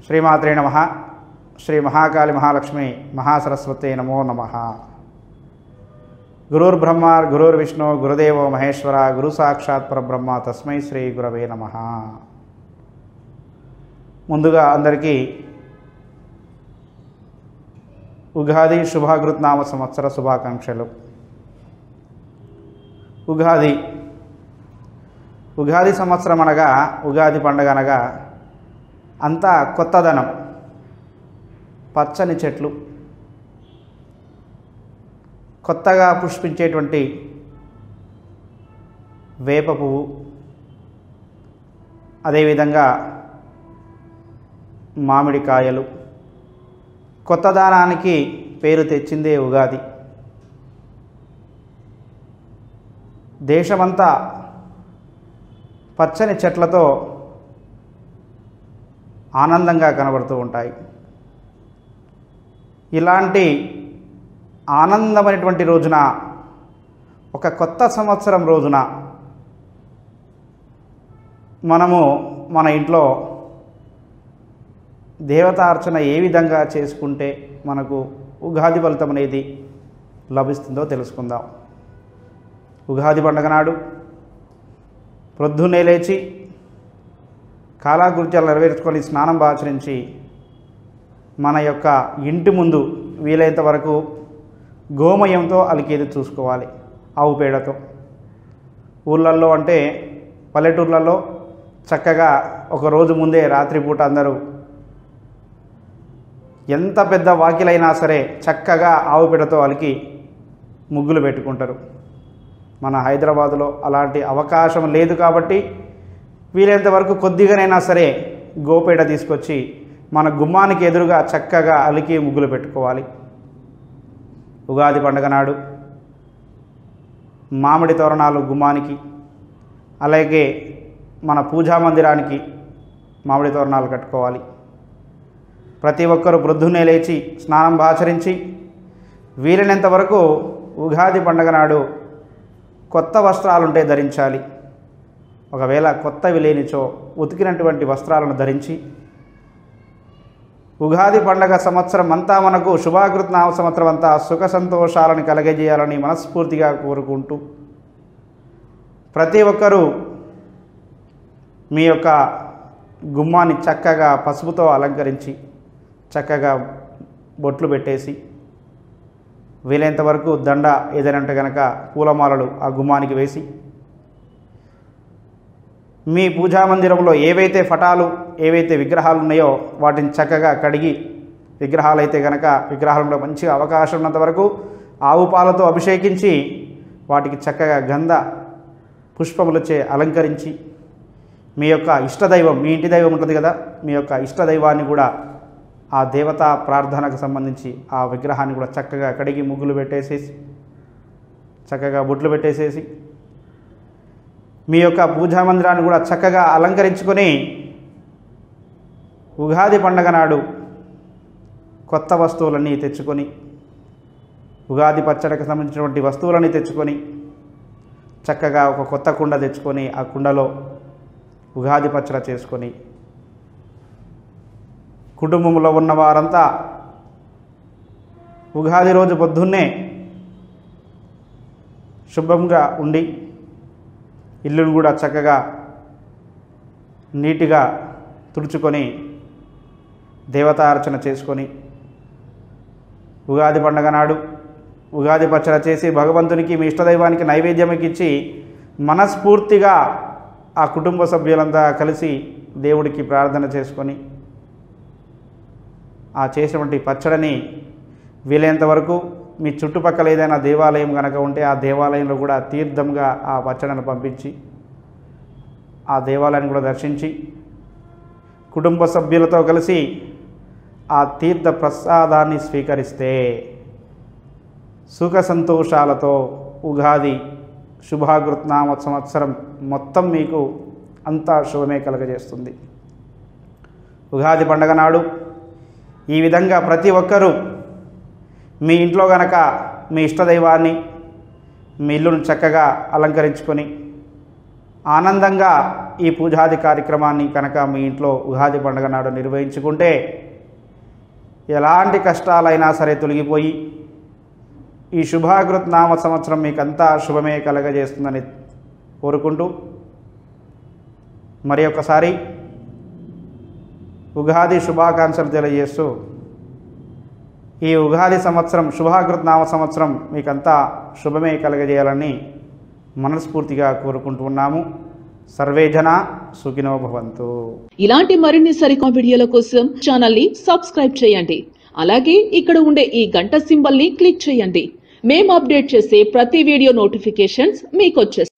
శ్రీమాత్రే నమ శ్రీ మహాకాళి మహాలక్ష్మి మహాసరస్వతి నమో నమ గురుర్బ్రహ్మ గురుర్విష్ణు గురుదేవో మహేశ్వర గురు సాక్షాత్ పరబ్రహ్మ తస్మై శ్రీ గురవే నమ ముందుగా అందరికీ ఉగాది శుభాకృత్నామ సంవత్సర శుభాకాంక్షలు ఉగాది ఉగాది సంవత్సరం అనగా ఉగాది పండగ అనగా అంతా కొత్తదనం పచ్చని చెట్లు కొత్తగా పుష్పించేటువంటి వేప పువ్వు అదేవిధంగా మామిడికాయలు కొత్తదానానికి పేరు తెచ్చిందే ఉగాది దేశమంతా పచ్చని చెట్లతో ఆనందంగా కనబడుతూ ఉంటాయి ఇలాంటి ఆనందమైనటువంటి రోజున ఒక కొత్త సంవత్సరం రోజున మనము మన ఇంట్లో దేవతార్చన ఏ విధంగా చేసుకుంటే మనకు ఉగాది ఫలితం అనేది లభిస్తుందో తెలుసుకుందాం ఉగాది పండగ నాడు ప్రొద్దున్నే లేచి కాలాకృత్యాలు నెరవేర్చుకొని స్నానం ఆచరించి మన యొక్క ఇంటి ముందు వీలైనంత వరకు గోమయంతో అలికేది చూసుకోవాలి ఆవు పేడతో ఊళ్ళల్లో అంటే పల్లెటూర్లలో చక్కగా ఒక రోజు ముందే రాత్రిపూట అందరూ ఎంత పెద్ద వాకిలైనా సరే చక్కగా ఆవు పేడతో అలికి ముగ్గులు పెట్టుకుంటారు మన హైదరాబాదులో అలాంటి అవకాశం లేదు కాబట్టి వీలైనంత వరకు కొద్దిగానైనా సరే గోపేట తీసుకొచ్చి మన గుమ్మానికి ఎదురుగా చక్కగా అలికి ముగ్గులు పెట్టుకోవాలి ఉగాది పండగ నాడు మామిడి తోరణాలు గుమ్మానికి అలాగే మన పూజా మందిరానికి మామిడి తోరణాలు కట్టుకోవాలి ప్రతి ఒక్కరూ ప్రొద్దున్నే లేచి స్నానం ఆచరించి వీలైనంత వరకు ఉగాది పండగ నాడు కొత్త వస్త్రాలుంటే ధరించాలి ఒకవేళ కొత్తవి లేనిచో ఉతికినటువంటి వస్త్రాలను ధరించి ఉగాది పండగ సంవత్సరం అంతా మనకు శుభాకృత నామ సంవత్సరం అంతా సుఖ సంతోషాలను కలగజేయాలని మనస్ఫూర్తిగా కోరుకుంటూ ప్రతి ఒక్కరూ మీ యొక్క గుమ్మాన్ని చక్కగా పసుపుతో అలంకరించి చక్కగా బొట్లు పెట్టేసి వీలైనంత వరకు దండ ఏదైనా కనుక పూలమాలలు ఆ గుమ్మానికి వేసి మీ పూజా మందిరంలో ఏవైతే ఫటాలు ఏవైతే విగ్రహాలు ఉన్నాయో వాటిని చక్కగా కడిగి విగ్రహాలు అయితే కనుక విగ్రహాలలో మంచిగా అవకాశం ఉన్నంత వరకు ఆవు పాలతో అభిషేకించి వాటికి చక్కగా గంధ పుష్పములచే అలంకరించి మీ యొక్క ఇష్టదైవం మీ ఇంటి దైవం ఉంటుంది కదా మీ యొక్క ఇష్టదైవాన్ని కూడా ఆ దేవతా ప్రార్థనకు సంబంధించి ఆ విగ్రహాన్ని కూడా చక్కగా కడిగి ముగ్గులు పెట్టేసేసి చక్కగా బొట్లు పెట్టేసేసి మీ యొక్క పూజా మందిరాన్ని కూడా చక్కగా అలంకరించుకొని ఉగాది పండగ నాడు కొత్త వస్తువులన్నీ తెచ్చుకొని ఉగాది పచ్చడికి సంబంధించినటువంటి వస్తువులన్నీ తెచ్చుకొని చక్కగా ఒక కొత్త కుండ తెచ్చుకొని ఆ కుండలో ఉగాది పచ్చడి చేసుకొని కుటుంబంలో ఉన్న వారంతా ఉగాది రోజు పొద్దున్నే శుభ్రంగా ఉండి ఇల్లును కూడా చక్కగా నీట్గా తుడుచుకొని దేవతార్చన చేసుకొని ఉగాది పండగ నాడు ఉగాది పచ్చడి చేసి భగవంతునికి మీ ఇష్టదైవానికి నైవేద్యంకి ఇచ్చి మనస్ఫూర్తిగా ఆ కుటుంబ సభ్యులంతా కలిసి దేవుడికి ప్రార్థన చేసుకొని ఆ చేసినటువంటి పచ్చడిని వీలైనంత వరకు మీ చుట్టుపక్కల ఏదైనా దేవాలయం కనుక ఉంటే ఆ దేవాలయంలో కూడా తీర్థంగా ఆ పచ్చడిని పంపించి ఆ దేవాలయాన్ని కూడా దర్శించి కుటుంబ సభ్యులతో కలిసి ఆ తీర్థ ప్రసాదాన్ని స్వీకరిస్తే సుఖ సంతోషాలతో ఉగాది శుభాకృత్నామ సంవత్సరం మొత్తం మీకు అంతా శుభమే కలగజేస్తుంది ఉగాది పండగ నాడు ఈ విధంగా ప్రతి ఒక్కరూ మీ ఇంట్లో గనక మీ ఇష్టదైవాన్ని మీ ఇల్లును చక్కగా అలంకరించుకొని ఆనందంగా ఈ పూజాది కార్యక్రమాన్ని కనుక మీ ఇంట్లో ఉగాది పండుగ నాడు నిర్వహించుకుంటే ఎలాంటి కష్టాలైనా సరే తొలగిపోయి ఈ శుభాకృత్ నామ సంవత్సరం మీకంతా శుభమే కలగజేస్తుందని కోరుకుంటూ మరి ఒకసారి ఉగాది శుభాకాంక్షలు తెలియజేస్తూ ఈ ఉగాది సంవత్సరం శుభాకృత్ నామ సంవత్సరం మీకంతా శుభమే కలగజేయాలని మనస్ఫూర్తిగా కోరుకుంటున్నాము సర్వే జన సుఖినో భవంతు ఇలాంటి మరిన్ని సరికొత్త వీడియోల కోసం ఛానల్ ని సబ్స్క్రైబ్ చేయండి అలాగే ఇక్కడ ఉండే ఈ గంట సింబల్ ని క్లిక్ చేయండి మేము అప్డేట్ చేసే ప్రతి వీడియో నోటిఫికేషన్స్ మీకు వచ్చేస్తాయి